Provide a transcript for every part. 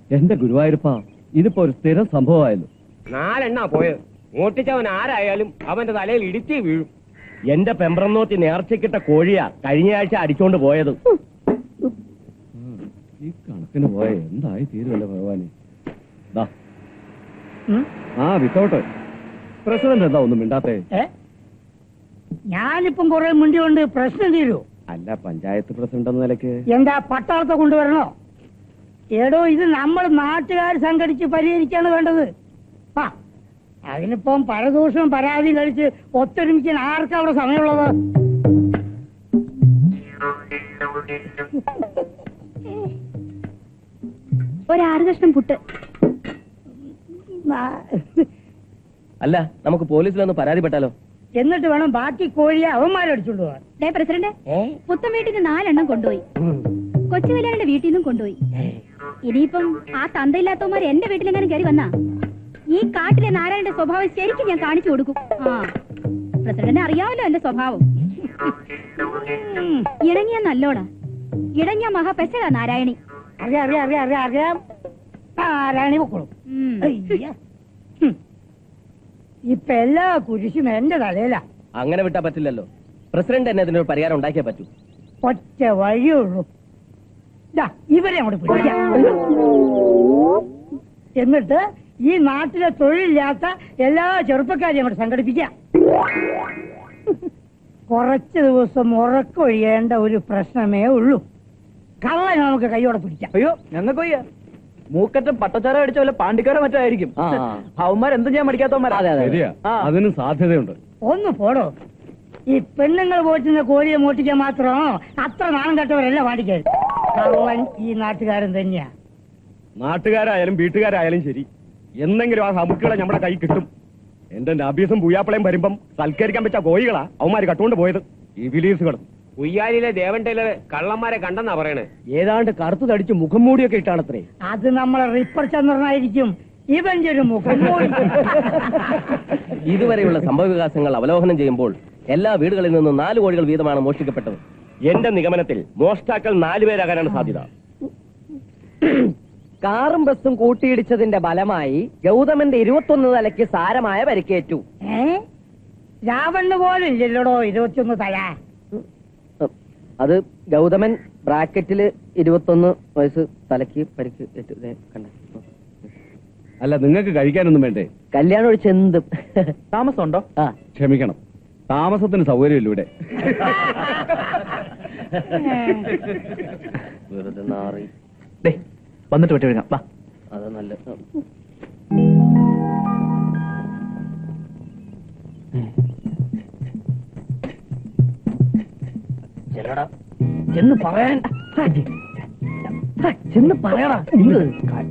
എന്റെ ഗുരുവായൂരപ്പ ഇതിപ്പോ ഒരു സ്ഥിരം സംഭവമായല്ലോ നാലെണ്ണ പോയത് മോട്ടിച്ചവൻ ആരായാലും അവന്റെ തലയിൽ ഇടിത്തി വീഴും എന്റെ പെമ്പ്രന്നോത്തി നേർച്ചക്കിട്ട കോഴിയാ കഴിഞ്ഞ ആഴ്ച അടിച്ചോണ്ട് പോയത് ഈ കണക്കിന് പോയ എന്തായി തീരുമല്ലോ ഭഗവാനെ ദാ. ആ വിത്തൗട്ട് പ്രസിഡന്റ് എന്താ ഒന്നും മിണ്ടാത്തേ ഏ ഞാനിപ്പം കുറെ മുണ്ടി കൊണ്ട് പ്രശ്നം തീരൂ അല്ല പഞ്ചായത്ത് പ്രസിഡന്റ് എന്ന നിലയ്ക്ക് എന്താ പട്ടാളത്തെ കൊണ്ടുവരണോ എടോ ഇത് നമ്മൾ നാട്ടുകാർ സംഘടിച്ച് പരിഹരിക്കാണ് വേണ്ടത് ആ അതിനിപ്പം പരദൂഷവും പരാതിയും കഴിച്ച് ഒത്തൊരുമിക്കാൻ ആർക്കാ അവിടെ സമയമുള്ളത് ഒരാറ് കഷ്ണം പുട്ട് ആ, അല്ല നമുക്ക് പോലീസിലൊന്ന് പരാതിപ്പെട്ടാലോ എന്നിട്ട് വേണം ബാക്കി കോഴിയെ അവന്മാരടിച്ചോണ്ട് പോവാൻ ഡേ പ്രസിഡന്റ് പുത്തൻ വീട്ടിൽ നിന്ന് നാലെണ്ണം കൊണ്ടുപോയി കൊച്ചു കല്യാണിന്റെ വീട്ടിൽ നിന്നും കൊണ്ടുപോയി ഇനിയിപ്പം ആ തന്തയില്ലാത്തവന്മാർ എന്റെ വീട്ടിലെങ്ങാനും കയറി വന്നാ ഈ കാട്ടിലെ നാരായണന്റെ സ്വഭാവം ശരിക്കും ഞാൻ കാണിച്ചു കൊടുക്കും ആ പ്രസിഡന്റ് അറിയാമല്ലോ എന്റെ സ്വഭാവം ഇണങ്ങിയ നല്ലോടാ ഇടങ്ങിയ മഹാപെശക നാരായണി അറിയാം അറിയാം അറിയാം അറിയാം അറിയാം ആരാണി പൊക്കോളും ഉം. അയ്യ. ഹും. ഇപ്പൊ എല്ലാ കുരിശും എന്റെ തലയിലാ അങ്ങനെ വിട്ടാ പറ്റില്ലല്ലോ പ്രസിഡന്റ് തന്നെ ഇതിനൊരു പരിഹാരം ഉണ്ടാക്കിയേ പറ്റൂ ഒറ്റ വഴിയുള്ളൂ ദാ, ഇവരെ അങ്ങോട്ട് പിടിക്കാം എന്നിട്ട് ഈ നാട്ടിലെ തൊഴിലില്ലാത്ത എല്ലാ ചെറുപ്പക്കാരെയും അങ്ങോട്ട് സംഘടിപ്പിക്കാം കുറച്ച് ദിവസം ഉറക്കൊഴിയേണ്ട ഒരു പ്രശ്നമേ ഉള്ളൂ കള്ളനെ നമുക്ക് കൈയോടെ പിടിക്കാം അയ്യോ ഞങ്ങൾക്ക് വയ്യ മൂക്കറ്റം പട്ടച്ചാര അടിച്ച വല്ല പാണ്ടിക്കാരോ മറ്റോ ആയിരിക്കും ആ, ആ. അവന്മാർ എന്തും ചെയ്യാൻ പഠിക്കാത്തവന്മാരാ ശരിയാ ആ. അതിനും സാധ്യതയുണ്ട് ഒന്ന് പോടോ ഈ പെണ്ണുങ്ങൾ പോറ്റുന്ന കോഴിയെ മോട്ടിക്കാൻ മാത്രം അത്ര നാണം കെട്ടവരല്ല പാടിക്കാൻ കള്ളൻ ഈ നാട്ടുകാരൻ തന്നെയാ നാട്ടുകാരായാലും വീട്ടുകാരായാലും ശരി എന്തെങ്കിലും ആ സമുക്കുകളെ നമ്മുടെ കൈ കിട്ടും എന്റെ നബീസും പൂയാപ്പളയും വരുമ്പം സൽക്കരിക്കാൻ പറ്റ കോഴികളാ അവന്മാര് കട്ടുകൊണ്ട് പോയത് ഈ വിലീസുകൾ ഉയ്യാലിയിലെ ദേവൻ ടൈലർ കള്ളന്മാരെ കണ്ടെന്നാ പറയണേ ഏതാണ്ട് കറുത്തു തടിച്ച് മുഖം മൂടിയൊക്കെ ഇട്ടാണത്രേ അത് നമ്മളെ റിപ്പർ ചന്ദ്രനായിരിക്കും ഇവന്റെ ഒരു മുഖം മൂടി. ഇതുവരെയുള്ള സംഭവവികാസങ്ങൾ അവലോകനം ചെയ്യുമ്പോൾ എല്ലാ വീടുകളിൽ നിന്നും നാല് കോഴികൾ വീതമാണ് മോഷ്ടിക്കപ്പെട്ടത് എന്റെ നിഗമനത്തിൽ മോഷ്ടാക്കൾ നാലുപേരാകാനാണ് സാധ്യത കാറും ബസ്സും കൂട്ടിയിടിച്ചതിന്റെ ഫലമായി ഗൗതമന്റെ ഇരുപത്തൊന്ന് തലയ്ക്ക് സാരമായ പരിക്കേറ്റു ഏ രാവണ് പോലും ഇല്ലല്ലോടോ ഇരുപത്തിയൊന്ന് തല അത് ഗൗതമൻ ബ്രാക്കറ്റില് ഇരുപത്തൊന്ന് വയസ്സ് തലയ്ക്ക് പരിക്ക് ഏറ്റു ദേ കണ്ട അല്ല നിങ്ങൾക്ക് കഴിക്കാനൊന്നും വേണ്ടേ കല്യാണം ഒഴിച്ച് എന്തും താമസം ഉണ്ടോ ആ ക്ഷമിക്കണം താമസത്തിന് സൗകര്യമില്ല ഇവിടെ വെറുതെ നാറി വന്നിട്ട് വിട്ട് വിഴുങ്ങാം വാ അത് നല്ല ചെല്ലടാ ചെന്ന് പറയാൻ ചെന്ന് പറയടാ ഇങ്ങ്.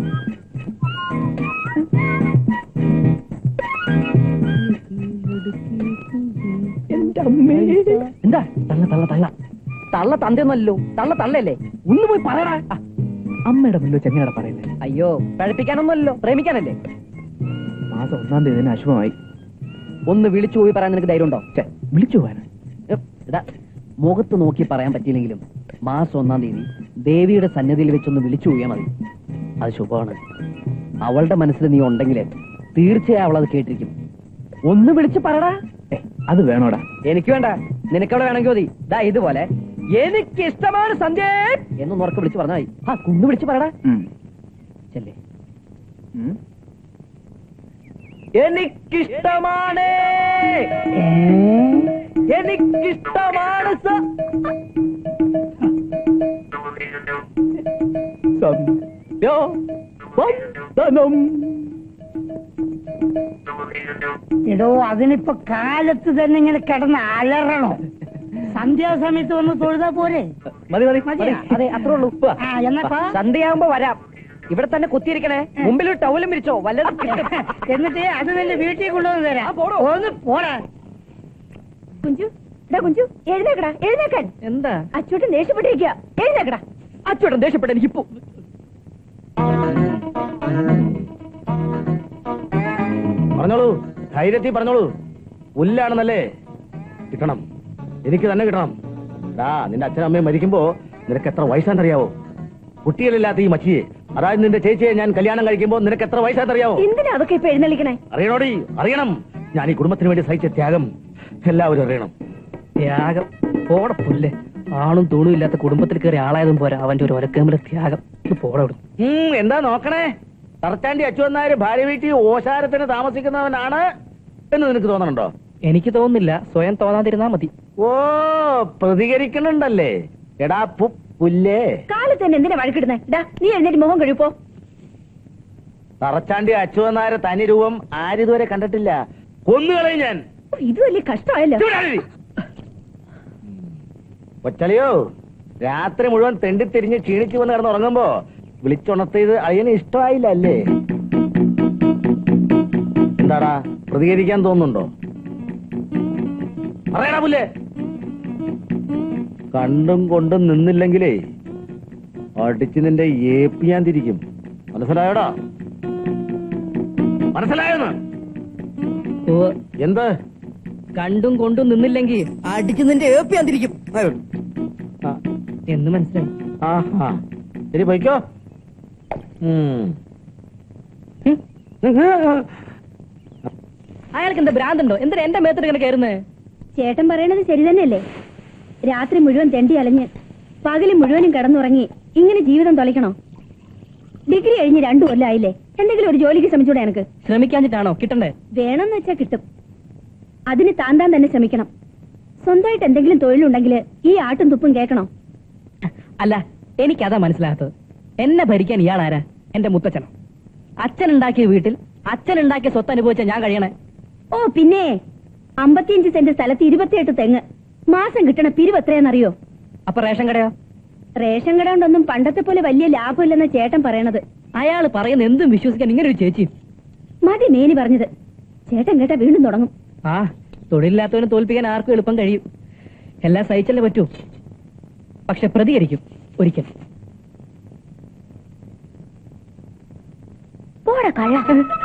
എന്റെ അമ്മേ എന്താ തള്ള തള്ള തള്ള തള്ള തന്തയൊന്നല്ലോ തള്ള തള്ളയല്ലേ ഒന്ന് പോയി പറയടാ ആ, അമ്മയുടെ മുന്നിൽ ചെങ്ങനട പറയുന്നത് അയ്യോ പഴപ്പിക്കാനൊന്നുമല്ലോ പ്രേമിക്കാനല്ലേ മാസം ഒന്നാം തീയതി തന്നെ അശുഭമായി ഒന്ന് വിളിച്ചു പോയി പറയാൻ നിനക്ക് ധൈര്യം ഉണ്ടോ ഛെ, വിളിച്ചു പോവാന് ഇതാ മുഖത്ത് നോക്കി പറയാൻ പറ്റിയില്ലെങ്കിലും മാസം ഒന്നാം തീയതി ദേവിയുടെ സന്നിധിയിൽ വെച്ചൊന്ന് വിളിച്ചു പോയാൽ മതി അത് ശുഭമാണ് അവളുടെ മനസ്സിൽ നീ ഉണ്ടെങ്കിൽ തീർച്ചയായും അവൾ അത് കേട്ടിരിക്കും ഒന്ന് വിളിച്ച് പറടാ ഏ, അത് വേണോടാ എനിക്ക് വേണ്ട നിനക്കവിടെ വേണമെങ്കിൽ മതി ദാ ഇതുപോലെ എനിക്ക് ഇഷ്ടമാണ് സന്ധ്യ എന്ന് ഉറക്കെ വിളിച്ച് പറഞ്ഞാൽ മതി ആ കുന്ന് വിളിച്ച് പറടാ ഉം. ചെല്ലേ ഉം. എനിക്കിഷ്ടമാണ് എനിക്കിഷ്ടമാണ് സ- സന്ധ്യ വന്ദനം എടോ അതിനിപ്പോ കാലത്ത് തന്നെ ഇങ്ങനെ കിടന്ന് അലറണോ സന്ധ്യാസമയത്ത് വന്ന് തൊഴുതാ പോരെ മതി മതി മതി മതിയോ? അതെ അത്രേ ഉള്ളൂ ആ എന്നപ്പാ സന്ധ്യയാകുമ്പോ വരാം ഇവിടെ തന്നെ കുത്തിയിരിക്കണേ മുമ്പിൽ ഒരു ടൗലും വിരിച്ചോ വല്ലതും കിട്ടും. എന്നിട്ട് അത് നിന്റെ വീട്ടിൽ കൊണ്ടുവന്ന് തരാം ഒന്ന് പോടാ കുഞ്ചു എടാ കുഞ്ചു എഴുന്നേക്കടാ എഴുന്നേക്കാൻ എന്താ അച്ചോട്ടൻ ദേഷ്യപ്പെട്ടിരിക്കുക എഴുന്നേക്കടാ അച്ചോട്ടൻ ദേഷ്യപ്പെട്ട എനിക്കിപ്പോ പറഞ്ഞോളൂ ധൈര്യത്തിൽ പറഞ്ഞോളൂ പുല്ലാണെന്നല്ലേ കിട്ടണം എനിക്ക് തന്നെ കിട്ടണം ഡാ നിന്റെ അച്ഛനും അമ്മയും മരിക്കുമ്പോ നിനക്ക് എത്ര വയസ്സാണെന്നറിയാവോ കുട്ടികളില്ലാത്ത ഈ മച്ചിയെ അതായത് നിന്റെ ചേച്ചിയെ ഞാൻ കല്യാണം കഴിക്കുമ്പോൾ നിനക്ക് എത്ര വയസ്സാണെന്നറിയാവോ എന്തിനാ അതൊക്കെ ഇപ്പൊ എഴുന്നള്ളിക്കണേ അറിയണോടി അറിയണം ഞാൻ ഈ കുടുംബത്തിന് വേണ്ടി സഹിച്ച ത്യാഗം എല്ലാവരും അറിയണം ത്യാഗം പോടെ പുല്ല് ആണും തൂണും ഇല്ലാത്ത കുടുംബത്തിൽ കയറി ആളായതും പോരാ അവന്റെ ഒരു ഒരക്കേമ്പിലെ ത്യാഗം ഇത് പോടെ വിടും ഉം, എന്താ നോക്കണേ തറച്ചാണ്ടി അച്ചുവന്നാര് ഭാര്യ വീട്ടിൽ ഓശാരത്തിന് താമസിക്കുന്നവനാണ് എന്ന് നിനക്ക് തോന്നണുണ്ടോ എനിക്ക് തോന്നുന്നില്ല സ്വയം തോന്നാതിരുന്നാ മതി ഓ പ്രതികരിക്കണുണ്ടല്ലേ എടാ പു പുല്ലേ കാലത്ത് തന്നെ എന്തിനാ വഴക്കിടുന്നേ ഡാ നീ എഴുന്നേറ്റ് മുഖം കഴിപ്പോ തറച്ചാണ്ടി അച്ചുവന്നാര് തനി രൂപം ആരിതുവരെ കണ്ടിട്ടില്ല കൊന്നുകളയും ഞാൻ ഇത് വലിയ കഷ്ടമായല്ലോ ചൂടാടി. കൊച്ചളിയോ രാത്രി മുഴുവൻ തെണ്ടി തിരിഞ്ഞ് ക്ഷീണിച്ചു വന്ന് കിടന്നുറങ്ങുമ്പോ വിളിച്ചുണർത്തിയത് അയ്യന് ഇഷ്ടമായില്ല അല്ലേ എന്താടാ പ്രതികരിക്കാൻ തോന്നുന്നുണ്ടോ പറയടാ പുല്ലേ കണ്ടും കൊണ്ടും നിന്നില്ലെങ്കിലേ അടിച്ച് നിന്റെ ഏപ്പ് ഞാൻ തിരിക്കും മനസ്സിലായോടാ മനസ്സിലായോന്ന് ഓ എന്ത് കണ്ടും കൊണ്ടും നിന്നില്ലെങ്കിൽ അടിച്ചു നിന്റെ ഏപ്പിയാൻ തിരിക്കും ആ, എന്ന് മനസ്സിലായി ആഹാ ശരി പോയിക്കോ ഉം. അയാൾക്ക് എന്താ ഭ്രാന്തുണ്ടോ എന്തിനാ എന്റെ മേത്തിട്ട് ഇങ്ങനെ കയറുന്നേ ചേട്ടൻ പറയണത് ശരി തന്നെയല്ലേ രാത്രി മുഴുവൻ തെണ്ടി അലഞ്ഞ് പകല് മുഴുവനും കിടന്നുറങ്ങി ഇങ്ങനെ ജീവിതം തൊലയ്ക്കണോ ഡിഗ്രി കഴിഞ്ഞ് രണ്ടു കൊല്ലായില്ലേ എന്തെങ്കിലും ഒരു ജോലിക്ക് ശ്രമിച്ചൂടെ എനിക്ക് ശ്രമിക്കാഞ്ഞിട്ടാണോ കിട്ടണ്ടേ വേണമെന്ന് വെച്ചാ കിട്ടും അതിന് താൻ താൻ തന്നെ ശ്രമിക്കണം സ്വന്തമായിട്ട് എന്തെങ്കിലും തൊഴിലുണ്ടെങ്കിൽ ഈ ആട്ടും തുപ്പും കേൾക്കണോ അല്ല എനിക്കതാ മനസ്സിലാകാത്തത് എന്നെ ഭരിക്കാൻ ഇയാളാരാ എന്റെ മുത്തച്ഛനോ അച്ഛൻ ഉണ്ടാക്കിയ വീട്ടിൽ അച്ഛൻ ഉണ്ടാക്കിയ സ്വത്ത് അനുഭവിച്ച ഞാൻ കഴിയണേ ഓ പിന്നെ അമ്പത്തിയഞ്ച് സെന്റ് സ്ഥലത്ത് ഇരുപത്തിയെട്ട് തെങ്ങ് മാസം കിട്ടണ പിരിവ് എത്രയാണെന്നറിയോ അപ്പൊ റേഷൻ കടയോ റേഷൻ കട കൊണ്ടൊന്നും പണ്ടത്തെ പോലെ വലിയ ലാഭമില്ലെന്ന ചേട്ടൻ പറയണത് അയാൾ പറയുന്ന എന്തും വിശ്വസിക്കാൻ ഇങ്ങനെ ഒരു ചേച്ചി മതി മേനി പറഞ്ഞത് ചേട്ടൻ കേട്ടാ വീണ്ടും തുടങ്ങും ആ തൊഴിലില്ലാത്തവനെ തോൽപ്പിക്കാൻ ആർക്കും എളുപ്പം കഴിയും എല്ലാം സഹിച്ചല്ലേ പറ്റൂ പക്ഷെ പ്രതികരിക്കും ഒരിക്കൽ പോടാ കള്ള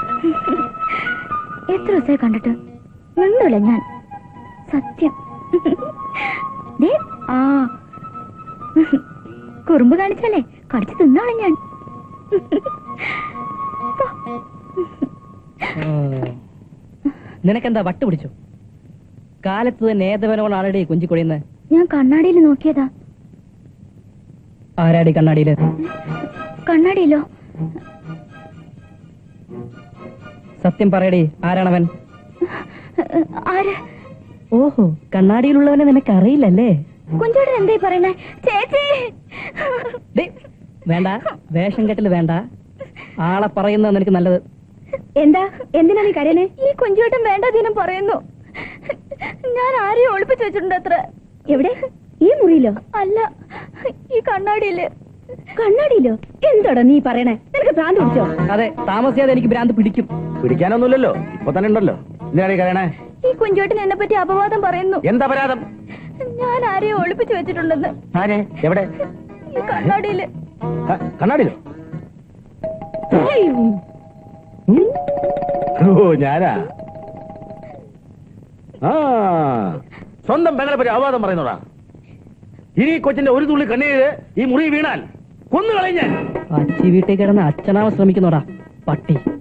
എത്ര ദിവസമായി കണ്ടിട്ട് മിണ്ടൂല ഞാൻ സത്യം ദേ, ആ കുറുമ്പ് കാണിച്ചല്ലേ കടിച്ചു തിന്നാണ് ഞാൻ നിനക്കെന്താ വട്ട് പിടിച്ചു കാലത്ത് തന്നെ ഏതവനോടാണടി കുഞ്ചി കൊടിയുന്നത് ഞാൻ കണ്ണാടിയിൽ നോക്കിയതാ ആരാടി കണ്ണാടിയില് കണ്ണാടിയിലോ സത്യം പറയടി ആരാണവൻ ആര് ഓഹോ കണ്ണാടിയിലുള്ളവനെ നിനക്ക് അറിയില്ലല്ലേ കുഞ്ചോടൻ എന്തായി പറയണേ ചേച്ചി ദേ, വേണ്ട വേഷം കെട്ടല് വേണ്ട ആളെ പറയുന്നത് നിനക്ക് നല്ലത് എന്താ എന്തിനാ നീ കരയണേ ഈ കുഞ്ചോട്ടൻ വേണ്ടാതീനം പറയുന്നു ഞാൻ ആരെയും ഒളിപ്പിച്ചു വെച്ചിട്ടുണ്ട് അത്ര എവിടെ ഈ മുറിയിലോ അല്ല ഈ കണ്ണാടിയില് കണ്ണാടിയിലോ എന്താടാ നീ പറയണേ നിനക്ക് ഭ്രാന്ത് പിടിച്ചോ അതെ താമസിയാതെ എനിക്ക് ഭ്രാന്ത് പിടിക്കും പിടിക്കാനൊന്നുമില്ലല്ലോ ഇപ്പൊ തന്നെ ഉണ്ടല്ലോ എന്തിനാണ് ഈ കരയണേ ഈ കുഞ്ചോട്ടൻ എന്നെ പറ്റി അപവാദം പറയുന്നു എന്താ പരാതം ഞാൻ ആരെയും ഒളിപ്പിച്ചു വെച്ചിട്ടുണ്ടെന്ന് ആരെ എവിടെ ഈ കണ്ണാടിയില് ക- കണ്ണാടിയിലോ ഓ ഞാനാ ആ സ്വന്തം പെങ്ങളെ പറ്റി അവാദം പറയുന്നോടാ ഇനി ഈ കൊച്ചിന്റെ ഒരു തുള്ളി കണ്ണീര് ഈ മുറി വീണാൽ കൊന്നുകളയും ഞാൻ അച്ചി വീട്ടിൽ കിടന്ന് അച്ഛനാവാൻ ശ്രമിക്കുന്നോടാ പട്ടി